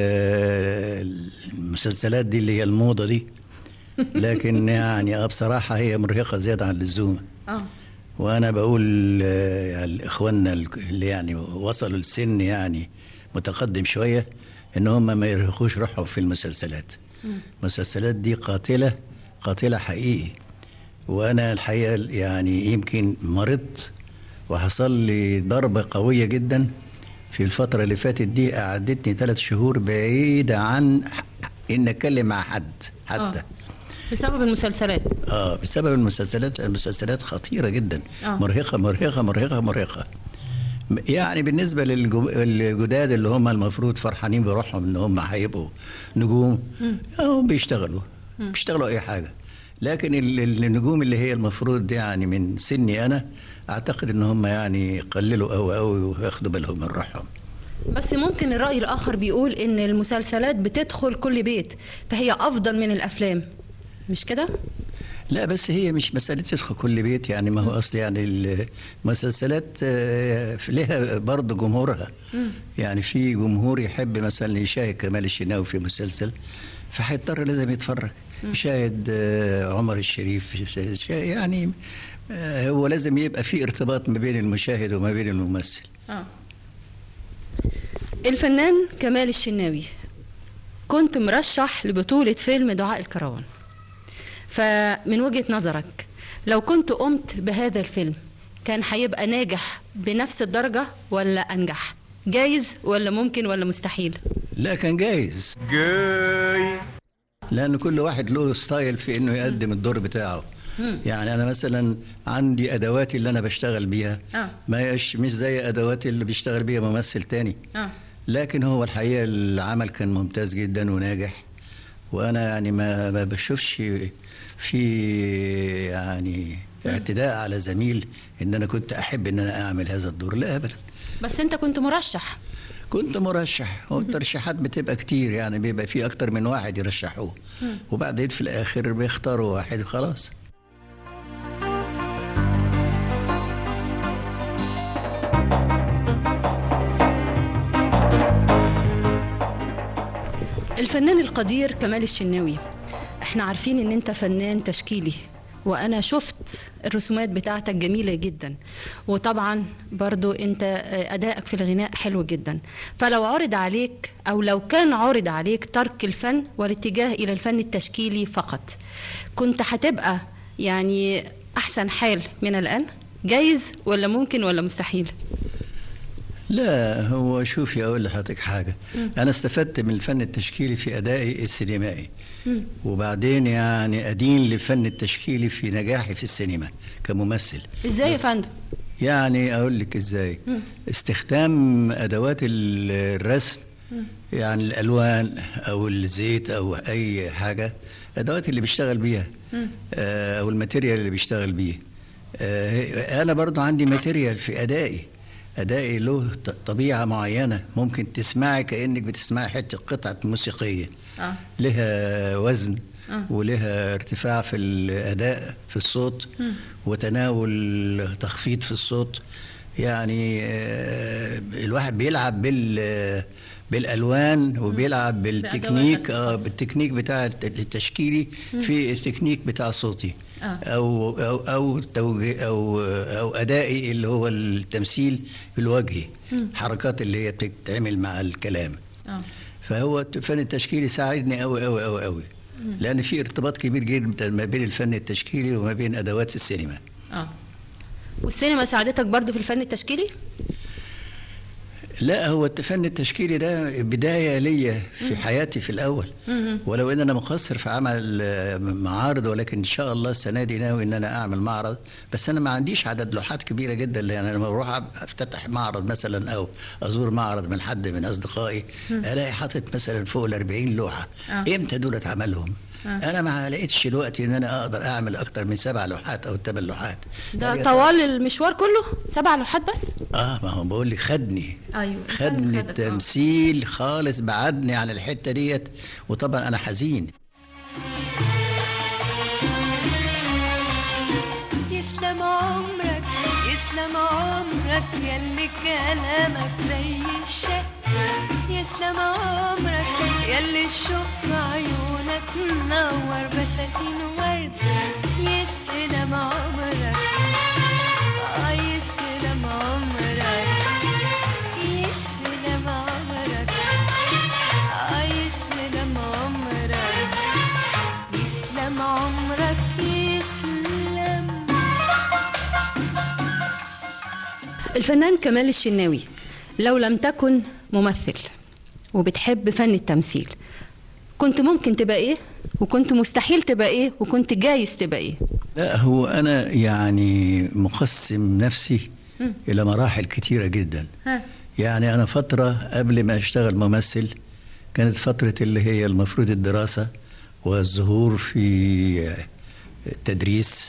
ال- المسلسلات دي اللي هي الموضة دي لكن يعني اه بصراحة هي مرهقة زيادة عن اللزوم اه وانا بقول آه، يعني اخواننا اللي يعني وصلوا لسن يعني متقدم شويه ان هم ما يرهقوش روحهم في المسلسلات المسلسلات دي قاتله قاتله حقيقي وانا الحقيقه يعني يمكن مرضت وحصل لي ضربه قويه جدا في الفتره اللي فاتت دي قعدتني ثلاث شهور بعيده عن ان اتكلم مع حد حتى آه. بسبب المسلسلات اه بسبب المسلسلات المسلسلات خطيره جدا آه. مرهقه مرهقه مرهقه مرهقه م- يعني بالنسبه للجداد اللي هم المفروض فرحانين بروحهم ان هم هيبقوا نجوم مم. هم بيشتغلوا مم. بيشتغلوا اي حاجه لكن ال- ال- النجوم اللي هي المفروض يعني من سني انا اعتقد ان هم يعني قللوا قوي قوي وياخدوا بالهم من روحهم بس ممكن الرأي الآخر بيقول إن المسلسلات بتدخل كل بيت فهي أفضل من الأفلام مش كده؟ لا بس هي مش مسألة تدخل كل بيت يعني ما هو أصل يعني المسلسلات آه، لها برضه جمهورها يعني في جمهور يحب مثلا يشاهد كمال الشناوي في مسلسل فهيضطر لازم يتفرج يشاهد آه، عمر الشريف يشاهد- يعني آه، هو لازم يبقى في ارتباط ما بين المشاهد وما بين الممثل آه. الفنان كمال الشناوي كنت مرشح لبطولة فيلم دعاء الكروان فمن وجهة نظرك لو كنت قمت بهذا الفيلم كان هيبقى ناجح بنفس الدرجة ولا أنجح جايز ولا ممكن ولا مستحيل لا كان جايز جايز لأن كل واحد له ستايل في إنه يقدم الدور بتاعه مم. يعني أنا مثلا عندي أدواتي اللي أنا بشتغل بيها آه. ما يش مش زي أدواتي اللي بيشتغل بيها ممثل تاني آه. لكن هو الحقيقة العمل كان ممتاز جدا وناجح وأنا يعني ما ما بشوفش في يعني اعتداء على زميل إن أنا كنت أحب إن أنا أعمل هذا الدور لا أبدا بس أنت كنت مرشح كنت مرشح والترشيحات بتبقى كتير يعني بيبقى في أكتر من واحد يرشحوه مم. وبعدين في الآخر بيختاروا واحد وخلاص الفنان القدير كمال الشناوي احنا عارفين ان انت فنان تشكيلي وانا شفت الرسومات بتاعتك جميلة جدا وطبعا برضو انت آه، ادائك في الغناء حلو جدا فلو عرض عليك او لو كان عرض عليك ترك الفن والاتجاه الى الفن التشكيلي فقط كنت هتبقى يعني احسن حال من الان جايز ولا ممكن ولا مستحيل لا هو شوفي اقول لحضرتك حاجه مم. انا استفدت من الفن التشكيلي في ادائي السينمائي وبعدين يعني ادين للفن التشكيلي في نجاحي في السينما كممثل ازاي يا فندم يعني اقول لك ازاي مم. استخدام ادوات ال- الرسم مم. يعني الالوان او الزيت او اي حاجه ادوات اللي بيشتغل بيها مم. آه، او الماتيريال اللي بيشتغل بيه آه، انا برضو عندي ماتيريال في ادائي ادائي له ط- طبيعه معينه ممكن تسمعي كانك بتسمعي حته قطعه موسيقيه اه لها وزن آه. ولها ارتفاع في الاداء في الصوت مم. وتناول تخفيض في الصوت يعني آه، الواحد بيلعب بال بالالوان وبيلعب بالتكنيك اه بالتكنيك بتاع الت- التشكيلي مم. في التكنيك بتاع صوتي آه. او او او توجي او او ادائي اللي هو التمثيل الوجهي مم. الحركات اللي هي بتتعمل مع الكلام اه فهو الفن التشكيلي ساعدني قوي قوي قوي قوي مم. لان في ارتباط كبير جدا ما بين الفن التشكيلي وما بين ادوات السينما اه والسينما ساعدتك برضو في الفن التشكيلي لا هو الفن التشكيلي ده بدايه ليا في حياتي في الاول مم. ولو ان انا مقصر في عمل آه، معارض ولكن ان شاء الله السنه دي ناوي ان انا اعمل معرض بس انا ما عنديش عدد لوحات كبيره جدا لان انا لما بروح أب- افتتح معرض مثلا او ازور معرض من حد من اصدقائي مم. الاقي حاطط مثلا فوق ال 40 لوحه آه. امتى دول اتعملهم آه. انا ما لقيتش الوقت ان انا اقدر اعمل اكتر من سبع لوحات او ثمان لوحات ده طوال المشوار كله سبع لوحات بس اه ما هو بقول لك خدني ايوه خدني التمثيل خالص بعدني عن الحته ديت وطبعا انا حزين يسلم عمرك يسلم عمرك يلي كلامك زي الشق يسلم عمرك يلي الشوق في عيونك منور بساتين ورد يسلم عمرك آه يسلم عمرك يسلم عمرك آه يسلم عمرك يسلم عمرك يسلم الفنان كمال الشناوي لو لم تكن ممثل وبتحب فن التمثيل كنت ممكن تبقى ايه وكنت مستحيل تبقى ايه وكنت جايز تبقى ايه لا هو انا يعني مقسم نفسي مم. الى مراحل كتيره جدا ها يعني انا فتره قبل ما اشتغل ممثل كانت فتره اللي هي المفروض الدراسه والظهور في التدريس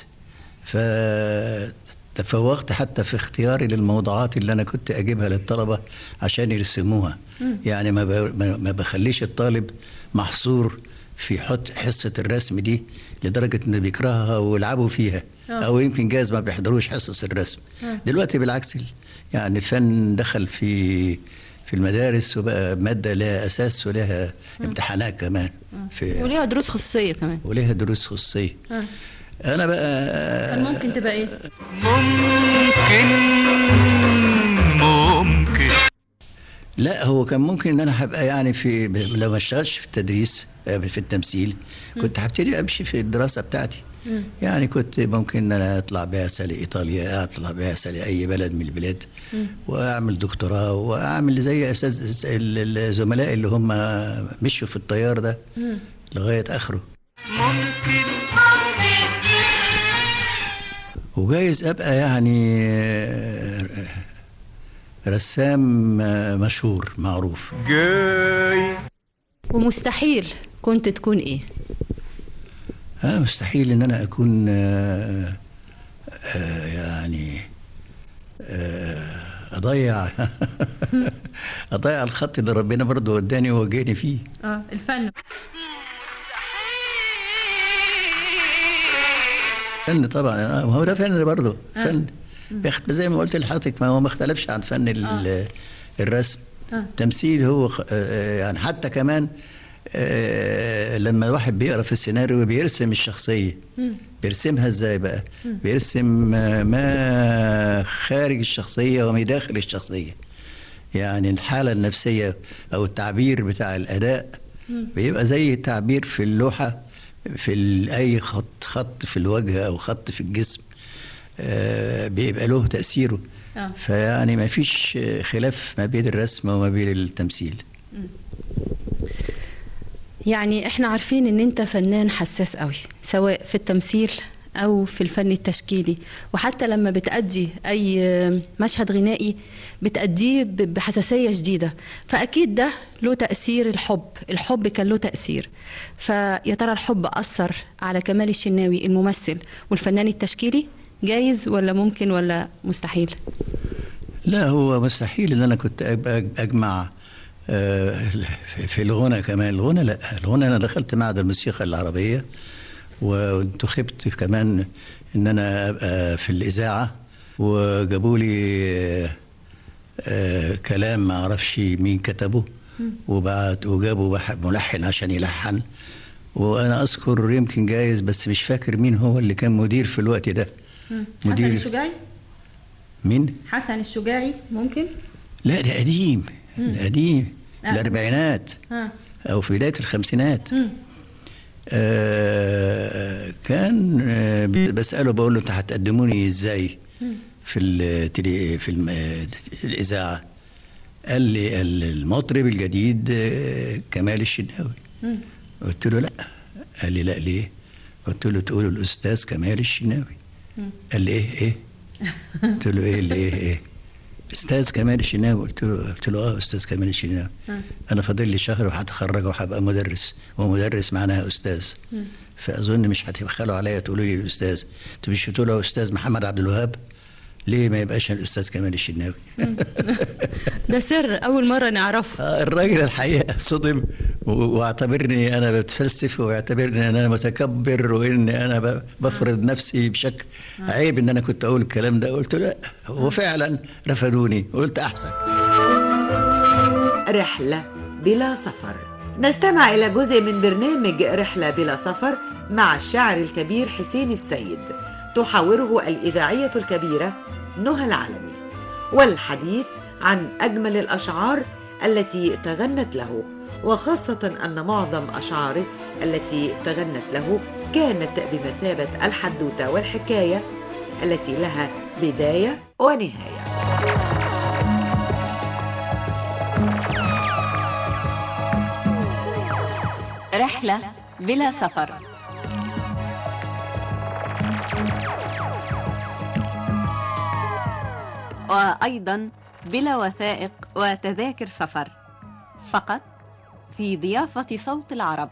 فتفوقت حتى في اختياري للموضوعات اللي انا كنت اجيبها للطلبه عشان يرسموها مم. يعني ما ب- ما ما بخليش الطالب محصور في حط حصه الرسم دي لدرجه انه بيكرهها ويلعبوا فيها آه. او يمكن جاز ما بيحضروش حصص الرسم آه. دلوقتي بالعكس يعني الفن دخل في في المدارس وبقى ماده لها اساس ولها امتحانات كمان في وليها دروس خصوصيه كمان ولها دروس خصوصيه ها. انا بقى كان ممكن تبقى ايه ممكن ممكن لا هو كان ممكن ان انا هبقى يعني في لو ما اشتغلش في التدريس آه، في التمثيل كنت هبتدي امشي في الدراسه بتاعتي مم. يعني كنت ممكن ان انا اطلع بعثه لايطاليا اطلع بعثه لاي بلد من البلاد مم. واعمل دكتوراه واعمل زي استاذ ال- الزملاء اللي هم مشوا في التيار ده مم. لغايه اخره ممكن وجايز ابقى يعني آه، رسام آه، مشهور معروف جايز ومستحيل كنت تكون ايه اه مستحيل ان انا اكون آه آه يعني آه اضيع اضيع الخط اللي ربنا برضه وداني ووجهني فيه اه الفن فن طبعا آه ما هو ده فن برضه آه. فن بيخت- زي ما قلت لحضرتك ما هو ما اختلفش عن فن ال- الرسم آه. تمثيل هو خ- آه، يعني حتى كمان آه، لما الواحد بيقرا في السيناريو بيرسم الشخصيه مم. بيرسمها ازاي بقى مم. بيرسم آه، ما خارج الشخصيه وما داخل الشخصيه يعني الحاله النفسيه او التعبير بتاع الاداء بيبقى زي التعبير في اللوحه في ال- اي خط خط في الوجه او خط في الجسم آه، بيبقى له تاثيره آه. فيعني ما فيش خلاف ما بين الرسم وما بين التمثيل يعني احنا عارفين ان انت فنان حساس قوي سواء في التمثيل او في الفن التشكيلي وحتى لما بتأدي اي مشهد غنائي بتأديه ب- بحساسية شديدة فاكيد ده له تأثير الحب الحب كان له تأثير فيا ترى الحب أثر على كمال الشناوي الممثل والفنان التشكيلي جايز ولا ممكن ولا مستحيل لا هو مستحيل ان انا كنت أبقى اجمع آه، في- في الغنى كمان الغنى لا الغنى انا دخلت معهد الموسيقى العربيه وانتخبت كمان ان انا ابقى في الاذاعه وجابوا لي آه، آه، كلام ما اعرفش مين كتبه وبعد وجابوا واحد ملحن عشان يلحن وانا اذكر يمكن جايز بس مش فاكر مين هو اللي كان مدير في الوقت ده حسن مدير الشجاعي مين حسن الشجاعي ممكن لا ده قديم مم. قديم آه. الاربعينات ها او في بدايه الخمسينات مم. آه كان آه بساله بقول له انت هتقدموني ازاي مم. في التلي في الم- آه، الاذاعه قال لي ال- المطرب الجديد آه، كمال الشناوي مم. قلت له لا قال لي لا ليه قلت له تقول الاستاذ كمال الشناوي مم. قال لي ايه ايه قلت له ايه اللي ايه ايه استاذ كمال الشناوي قلت له قلت له اه استاذ كمال الشناوي ها. انا فاضل لي شهر وهتخرج وهبقى مدرس ومدرس معناها استاذ مم. فاظن مش هتبخلوا عليا تقولوا لي الاستاذ انتوا مش بتقولوا استاذ محمد عبد الوهاب ليه ما يبقاش الاستاذ كمال الشناوي ده سر اول مره نعرفه آه، الراجل الحقيقه صدم و- واعتبرني انا بتفلسف واعتبرني ان انا متكبر وان انا ب- بفرض نفسي بشكل عيب ان انا كنت اقول الكلام ده قلت له لا وفعلا رفضوني قلت احسن رحلة بلا سفر نستمع إلى جزء من برنامج رحلة بلا سفر مع الشاعر الكبير حسين السيد تحاوره الإذاعية الكبيرة نهى العلمي والحديث عن أجمل الأشعار التي تغنت له وخاصة أن معظم أشعاره التي تغنت له كانت بمثابة الحدوتة والحكاية التي لها بداية ونهاية رحلة بلا سفر وأيضا بلا وثائق وتذاكر سفر فقط في ضيافة صوت العرب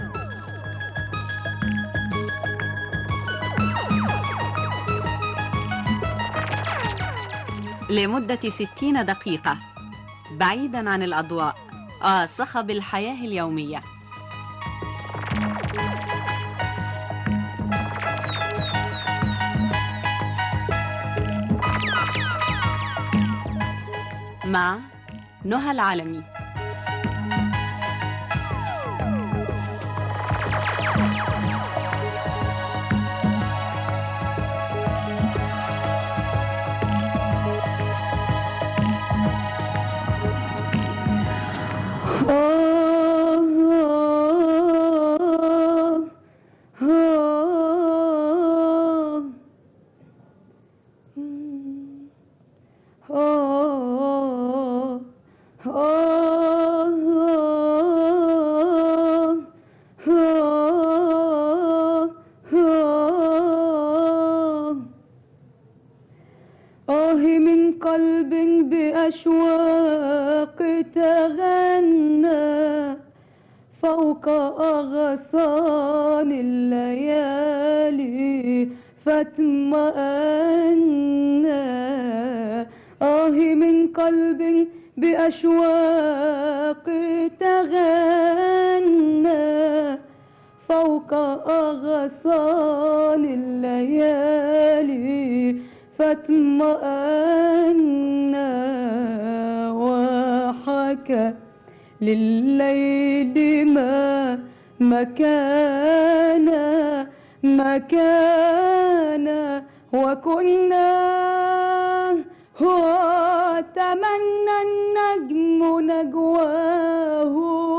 لمدة ستين دقيقة بعيدا عن الأضواء وصخب الحياة اليومية مع نهى العالمي آه من قلب بأشواق تغنى فوق أغصان الليالي فاطمأنى آه من قلب بأشواق تغنى فوق أغصان الليالي فاطمأنى وحكى لليل ما مكان ما كان وكنا وتمنى النجم نجواه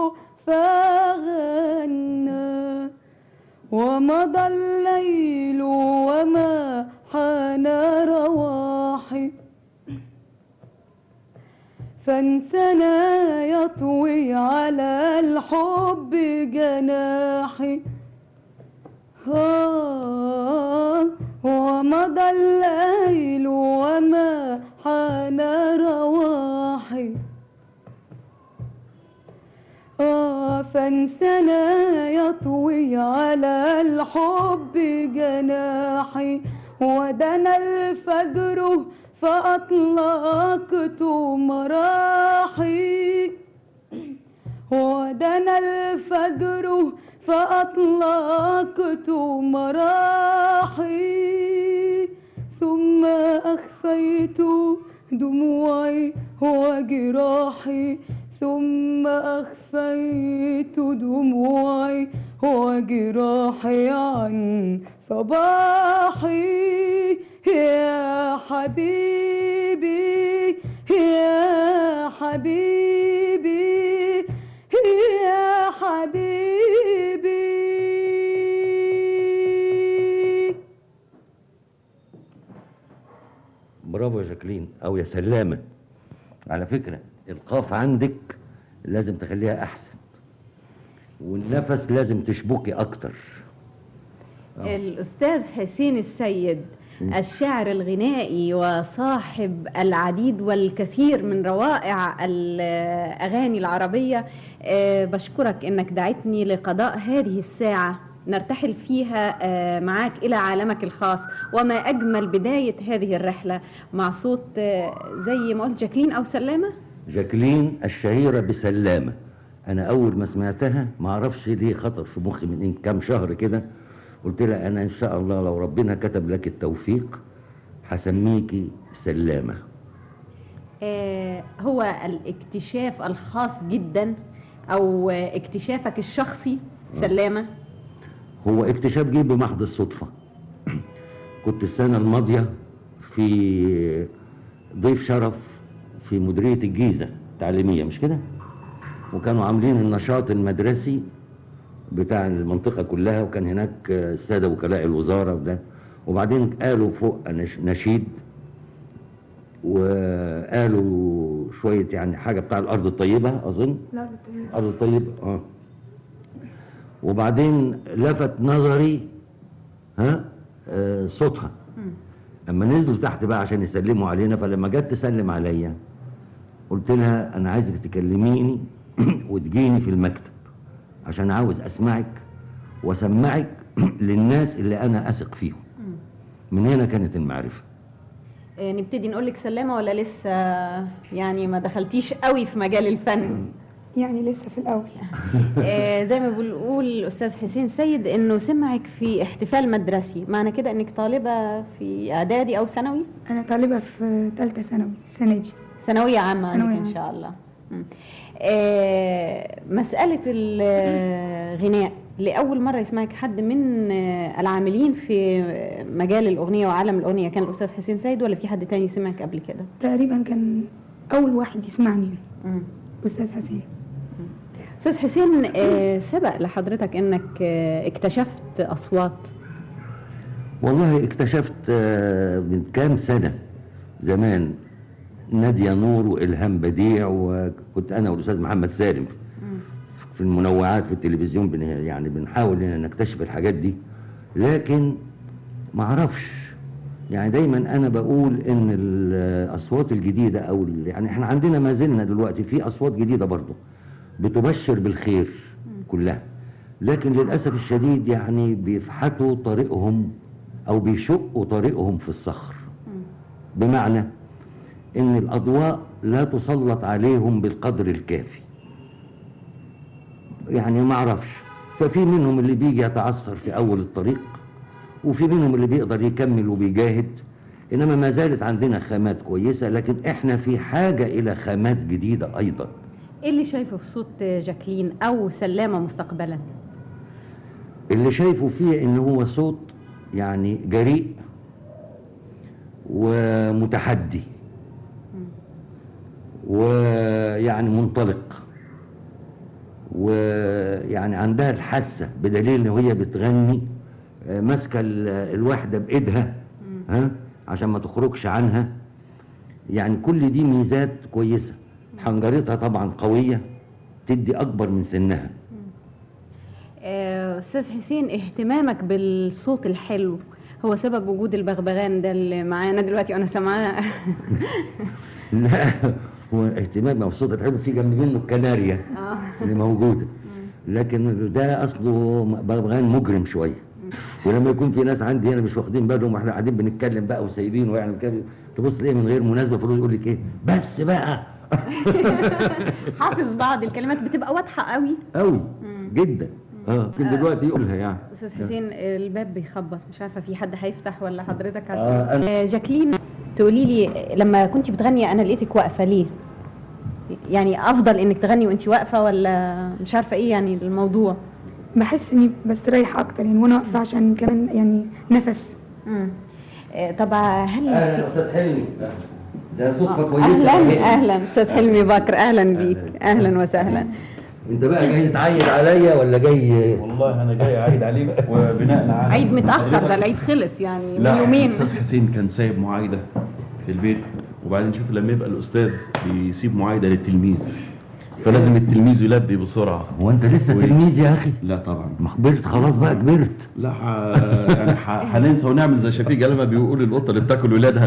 فغنى ومضى الليل وما حان رواحي فانسنا يطوي على الحب جناحي آه ومضى الليل وما حان رواحي آه فانسنا يطوي على الحب جناحي ودنا الفجر فأطلقت مراحي ودنا الفجر فأطلقت مراحي ثم أخفيت دموعي وجراحي ثم أخفيت دموعي وجراحي عن صباحي يا حبيبي يا حبيبي يا حبيبي برافو يا جاكلين او يا سلامه على فكره القاف عندك لازم تخليها احسن والنفس لازم تشبكي اكتر آه. الأستاذ حسين السيد الشاعر الغنائي وصاحب العديد والكثير من روائع الأغاني العربية آه، بشكرك أنك دعتني لقضاء هذه الساعة نرتحل فيها آه، معاك إلى عالمك الخاص وما أجمل بداية هذه الرحلة مع صوت آه، زي ما قلت جاكلين أو سلامة جاكلين الشهيره بسلامه انا اول ما سمعتها ما اعرفش ليه خطر في مخي من إن كام شهر كده قلت لها انا ان شاء الله لو ربنا كتب لك التوفيق هسميكي سلامه آه، هو الاكتشاف الخاص جدا أو آه، اكتشافك الشخصي سلامة هو اكتشاف جه بمحض الصدفة كنت السنة الماضية في ضيف شرف في مديرية الجيزة التعليمية مش كده وكانوا عاملين النشاط المدرسي بتاع المنطقة كلها وكان هناك السادة وكلاء الوزارة وده وبعدين قالوا فوق نش- نشيد وقالوا شوية يعني حاجة بتاع الأرض الطيبة أظن الأرض الطيبة اه وبعدين لفت نظري ها آه صوتها اما نزلوا تحت بقى عشان يسلموا علينا فلما جت تسلم عليا قلت لها انا عايزك تكلميني وتجيني في المكتب عشان عاوز اسمعك واسمعك للناس اللي انا اثق فيهم من هنا كانت المعرفه آه، نبتدي نقول لك سلامة ولا لسه يعني ما دخلتيش قوي في مجال الفن يعني لسه في الأول آه، زي ما بنقول الأستاذ حسين سيد إنه سمعك في احتفال مدرسي معنى كده إنك طالبة في إعدادي أو ثانوي أنا طالبة في ثالثة ثانوي السنة دي ثانوية عامة ثانوية عندك إن عامة. شاء الله مم. آه، مسألة الغناء لأول مرة يسمعك حد من آه، العاملين في مجال الأغنية وعالم الأغنية كان الأستاذ حسين سيد ولا في حد تاني سمعك قبل كده؟ تقريبا كان أول واحد يسمعني أستاذ حسين أستاذ حسين آه، سبق لحضرتك إنك آه، اكتشفت أصوات والله اكتشفت آه، من كام سنة زمان نادية نور وإلهام بديع وكنت أنا والأستاذ محمد سالم في المنوعات في التلفزيون بن يعني بنحاول إن نكتشف الحاجات دي لكن ما اعرفش يعني دايما انا بقول ان الاصوات الجديده او ال- يعني احنا عندنا ما زلنا دلوقتي في اصوات جديده برضه بتبشر بالخير كلها لكن للاسف الشديد يعني بيفحتوا طريقهم او بيشقوا طريقهم في الصخر بمعنى ان الاضواء لا تسلط عليهم بالقدر الكافي يعني ما اعرفش ففي منهم اللي بيجي يتعثر في اول الطريق وفي منهم اللي بيقدر يكمل وبيجاهد انما ما زالت عندنا خامات كويسه لكن احنا في حاجه الى خامات جديده ايضا إيه اللي شايفه في صوت جاكلين أو سلامة مستقبلا؟ اللي شايفه فيه ان هو صوت يعني جريء ومتحدي ويعني منطلق ويعني عندها الحاسة بدليل ان هي بتغني آه، ماسكة ال- الواحدة بإيدها ها عشان ما تخرجش عنها يعني كل دي ميزات كويسة حنجرتها طبعا قوية تدي أكبر من سنها آه، استاذ حسين اهتمامك بالصوت الحلو هو سبب وجود البغبغان ده اللي معانا دلوقتي وانا سامعاه لا هو اهتمامي بالصوت الحلو في جنب منه الكناريا آه. اللي موجودة لكن ده أصله بغبغان مجرم شوية ولما يكون في ناس عندي هنا مش واخدين بالهم واحنا قاعدين بنتكلم بقى وسايبين ويعني كده تبص ليه من غير مناسبة فلوس يقول لك ايه بس بقى حافظ بعض الكلمات بتبقى واضحه قوي قوي جدا اه يمكن دلوقتي يقولها يعني استاذ حسين الباب بيخبط مش عارفه في حد هيفتح ولا حضرتك آه، عارفه أنا- آه، جاكلين تقولي لي لما كنت بتغني انا لقيتك واقفه ليه يعني افضل انك تغني وانت واقفه ولا مش عارفه ايه يعني الموضوع بحس اني بستريح اكتر يعني وانا واقفه عشان كمان يعني نفس امم طب هل اهلا في- استاذ حلمي ده صدفة آه، كويسة اهلا اهلا استاذ حلمي بكر اهلا بيك اهلا وسهلا انت بقى جاي تعيد عليا ولا جاي والله انا جاي اعيد عليك وبناء على عيد متاخر ده العيد خلص يعني من لا يومين استاذ حسين كان سايب معايده في البيت وبعدين شوف لما يبقى الاستاذ بيسيب معايده للتلميذ فلازم التلميذ يلبي بسرعه هو انت لسه و- تلميذ يا اخي لا طبعا ما كبرت خلاص بقى كبرت لا ح... يعني ح... هننسى ونعمل زي شفيق لما بيقول القطه اللي بتاكل ولادها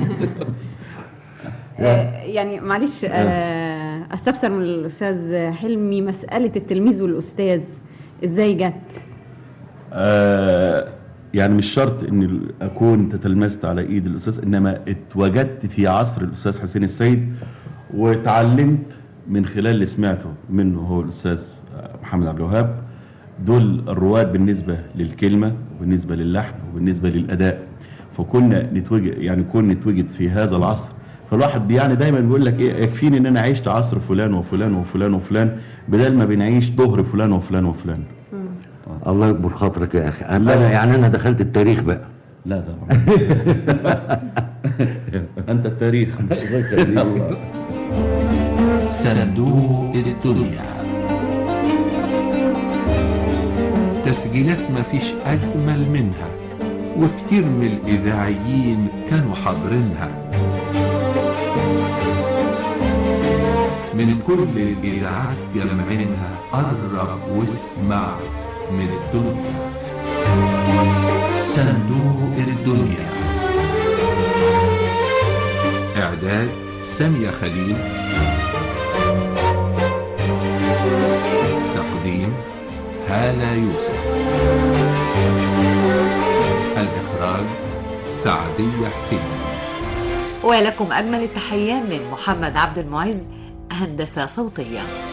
آه، يعني معلش آه، استفسر من الاستاذ حلمي مساله التلميذ والاستاذ ازاي جت آه يعني مش شرط ان ال- اكون تتلمست على ايد الاستاذ انما اتوجدت في عصر الاستاذ حسين السيد وتعلمت من خلال اللي سمعته منه هو الاستاذ محمد عبد الوهاب دول الرواد بالنسبه للكلمه وبالنسبه للحن وبالنسبه للاداء فكنا نتوجد يعني كنا نتوجد في هذا العصر فالواحد يعني دايما بيقول لك ايه يكفيني ان انا عشت عصر فلان وفلان وفلان وفلان بدل ما بنعيش ظهر فلان وفلان وفلان الله يكبر خاطرك يا اخي لا. انا يعني انا دخلت التاريخ بقى لا طبعا انت التاريخ الله يخليك. صندوق الدنيا تسجيلات مفيش أجمل منها وكتير من الإذاعيين كانوا حاضرينها من كل الإذاعات جمعينها قرب واسمع من الدنيا صندوق الدنيا إعداد سامية خليل تقديم هالة يوسف الإخراج سعدية حسين ولكم أجمل التحية من محمد عبد المعز هندسة صوتية